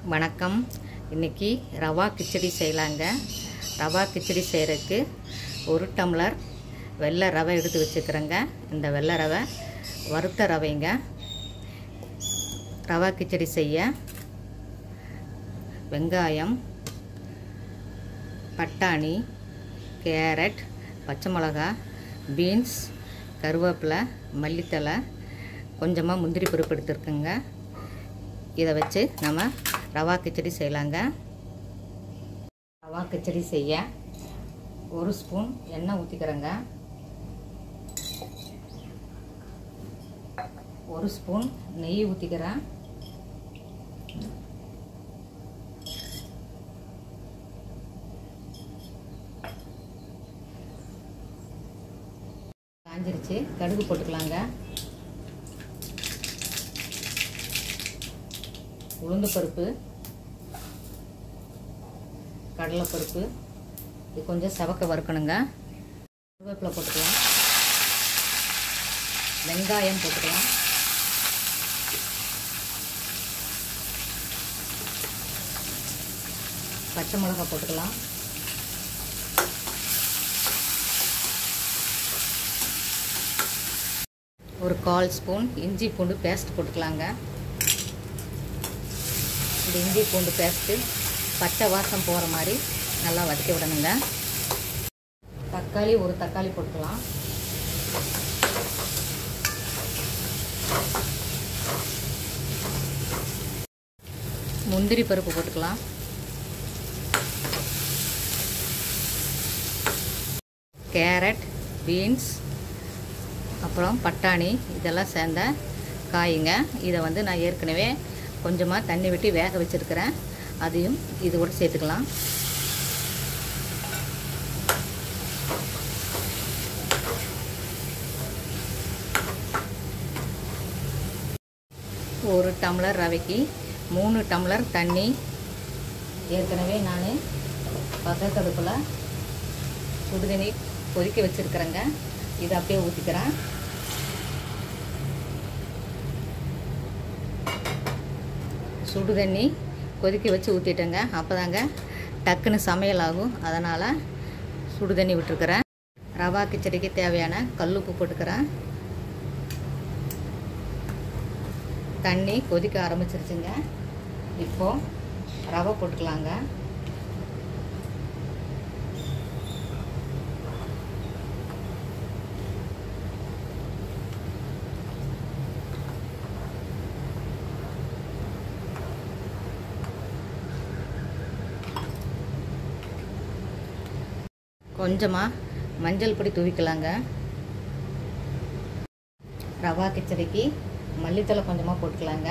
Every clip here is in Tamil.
வணக்கம் இன்றைக்கி ரவா கிச்சடி செய்யலாங்க ரவா கிச்சடி செய்கிறதுக்கு ஒரு டம்ளர் வெள்ளை ரவை எடுத்து வச்சுக்கிறேங்க இந்த வெள்ளை ரவை வறுத்த ரவைங்க ரவா கிச்சடி செய்ய வெங்காயம் பட்டாணி கேரட் பச்சை மிளகா பீன்ஸ் கருவேப்பிலை மல்லித்தழை கொஞ்சமாக முந்திரி பருப்பு எடுத்துருக்குங்க இதை வச்சு நம்ம ரவா கிச்சடி செய்யலாங்க ரவா கிச்சடி செய்ய ஒரு ஸ்பூன் எண்ணெய் ஊற்றிக்கிறேங்க ஒரு ஸ்பூன் நெய் ஊற்றிக்கிறேன் காஞ்சிருச்சு கடுகு போட்டுக்கலாங்க உளுந்து பருப்பு கடலைப்பருப்பு இது கொஞ்சம் செவக்க வறுக்கணுங்க கருவேப்பிலை போட்டுக்கலாம் வெங்காயம் போட்டுக்கலாம் பச்சை மிளகாய் போட்டுக்கலாம் ஒரு கால் ஸ்பூன் இஞ்சி பூண்டு பேஸ்ட் போட்டுக்கலாங்க இந்த இஞ்சி பூண்டு பேஸ்ட்டு பச்சை வாசம் போகிற மாதிரி நல்லா வதக்கி விடணுங்க தக்காளி ஒரு தக்காளி போட்டுக்கலாம் முந்திரி பருப்பு போட்டுக்கலாம் கேரட் பீன்ஸ் அப்புறம் பட்டாணி இதெல்லாம் சேர்ந்த காய்ங்க இதை வந்து நான் ஏற்கனவே கொஞ்சமாக தண்ணி விட்டு வேக வச்சுருக்கிறேன் அதையும் இது கூட சேர்த்துக்கலாம் ஒரு டம்ளர் ரவைக்கு மூணு டம்ளர் தண்ணி ஏற்கனவே நான் பக்கத்தடுப்பில் சுடுதண்ணி கொதிக்க வச்சுருக்கிறேங்க இதை அப்படியே ஊற்றிக்கிறேன் சுடு தண்ணி கொதிக்க வச்சு ஊற்றிட்டேங்க அப்போ தாங்க டக்குன்னு சமையல் ஆகும் அதனால் சுடு தண்ணி விட்டுருக்குறேன் ரவா கிச்சடிக்கு தேவையான கல்லுப்பு போட்டுக்கிறேன் தண்ணி கொதிக்க ஆரம்பிச்சிருச்சுங்க இப்போது ரவை போட்டுக்கலாங்க கொஞ்சமாக மஞ்சள் பொடி தூவிக்கலாங்க ரவா கிச்சடிக்கு மல்லித்தலை கொஞ்சமாக போட்டுக்கலாங்க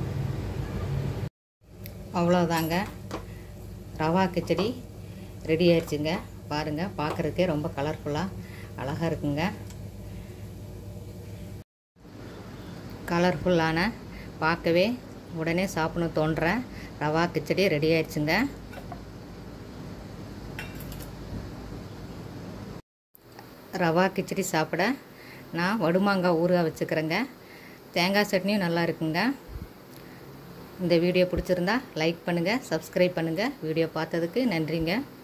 அவ்வளோதாங்க ரவா கிச்சடி ரெடி ஆயிடுச்சுங்க பாருங்கள் பார்க்குறதுக்கே ரொம்ப கலர்ஃபுல்லாக அழகாக இருக்குங்க கலர்ஃபுல்லான பார்க்கவே உடனே சாப்பிடணும் தோன்ற ரவா கிச்சடி ரெடி ஆயிடுச்சுங்க ரவா கிச்சடி சாப்பிட நான் வடுமாங்காய் ஊறுகாய் வச்சுக்கிறேங்க தேங்காய் சட்னியும் நல்லா இருக்குங்க இந்த வீடியோ பிடிச்சிருந்தா லைக் பண்ணுங்கள் சப்ஸ்கிரைப் பண்ணுங்கள் வீடியோ பார்த்ததுக்கு நன்றிங்க